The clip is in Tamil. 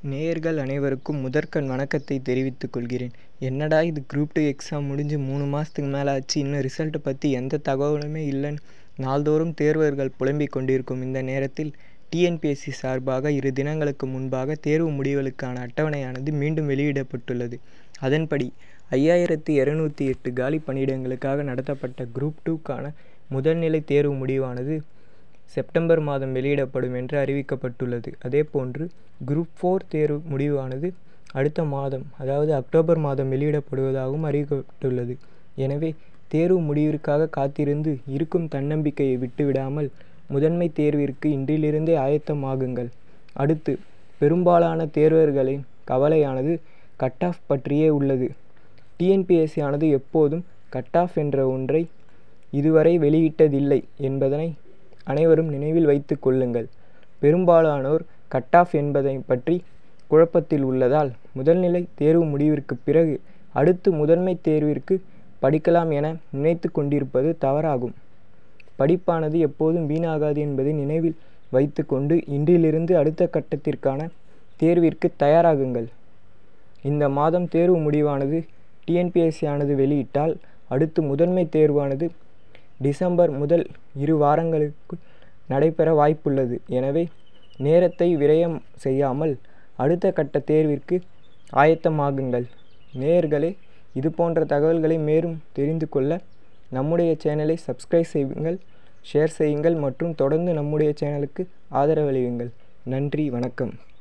நேயர்கள் அனைவருக்கும் முதற்கண் வணக்கத்தை தெரிவித்துக் கொள்கிறேன் என்னடா இது குரூப் டூ எக்ஸாம் முடிஞ்சு மூணு மாதத்துக்கு மேலே ஆச்சு இன்னும் ரிசல்ட்டை பற்றி எந்த தகவலுமே இல்லைன்னு நாள்தோறும் தேர்வர்கள் புலம்பிக் கொண்டிருக்கும் இந்த நேரத்தில் டிஎன்பிஎஸ்சி சார்பாக இரு தினங்களுக்கு முன்பாக தேர்வு முடிவுகளுக்கான அட்டவணையானது மீண்டும் வெளியிடப்பட்டுள்ளது அதன்படி ஐயாயிரத்தி இரநூத்தி எட்டு காலி பணியிடங்களுக்காக நடத்தப்பட்ட குரூப் டூக்கான முதல்நிலை தேர்வு முடிவானது செப்டம்பர் மாதம் வெளியிடப்படும் என்று அறிவிக்கப்பட்டுள்ளது அதேபோன்று குரூப் ஃபோர் தேர்வு முடிவானது அடுத்த மாதம் அதாவது அக்டோபர் மாதம் வெளியிடப்படுவதாகவும் அறிவிக்கப்பட்டுள்ளது எனவே தேர்வு முடிவிற்காக காத்திருந்து இருக்கும் தன்னம்பிக்கையை விட்டுவிடாமல் முதன்மை தேர்விற்கு இன்றிலிருந்தே ஆயத்தமாகுங்கள் அடுத்து பெரும்பாலான தேர்வர்களின் கவலையானது கட் ஆஃப் பற்றியே உள்ளது டிஎன்பிஎஸ்சி ஆனது எப்போதும் கட் ஆஃப் என்ற ஒன்றை இதுவரை வெளியிட்டதில்லை என்பதனை அனைவரும் நினைவில் வைத்து கொள்ளுங்கள் பெரும்பாலானோர் கட் ஆஃப் என்பதை பற்றி குழப்பத்தில் உள்ளதால் முதல்நிலை தேர்வு முடிவிற்கு பிறகு அடுத்து முதன்மை தேர்விற்கு படிக்கலாம் என நினைத்து கொண்டிருப்பது தவறாகும் படிப்பானது எப்போதும் வீணாகாது என்பதை நினைவில் வைத்துக்கொண்டு இன்றிலிருந்து அடுத்த கட்டத்திற்கான தேர்விற்கு தயாராகுங்கள் இந்த மாதம் தேர்வு முடிவானது டிஎன்பிஎஸ்சி ஆனது வெளியிட்டால் அடுத்து முதன்மை தேர்வானது டிசம்பர் முதல் இரு வாரங்களுக்கு நடைபெற வாய்ப்புள்ளது எனவே நேரத்தை விரயம் செய்யாமல் அடுத்த கட்ட தேர்விற்கு ஆயத்தமாகுங்கள் நேயர்களே இது போன்ற தகவல்களை மேலும் தெரிந்து கொள்ள நம்முடைய சேனலை சப்ஸ்கிரைப் செய்யுங்கள் ஷேர் செய்யுங்கள் மற்றும் தொடர்ந்து நம்முடைய சேனலுக்கு ஆதரவளியுங்கள் நன்றி வணக்கம்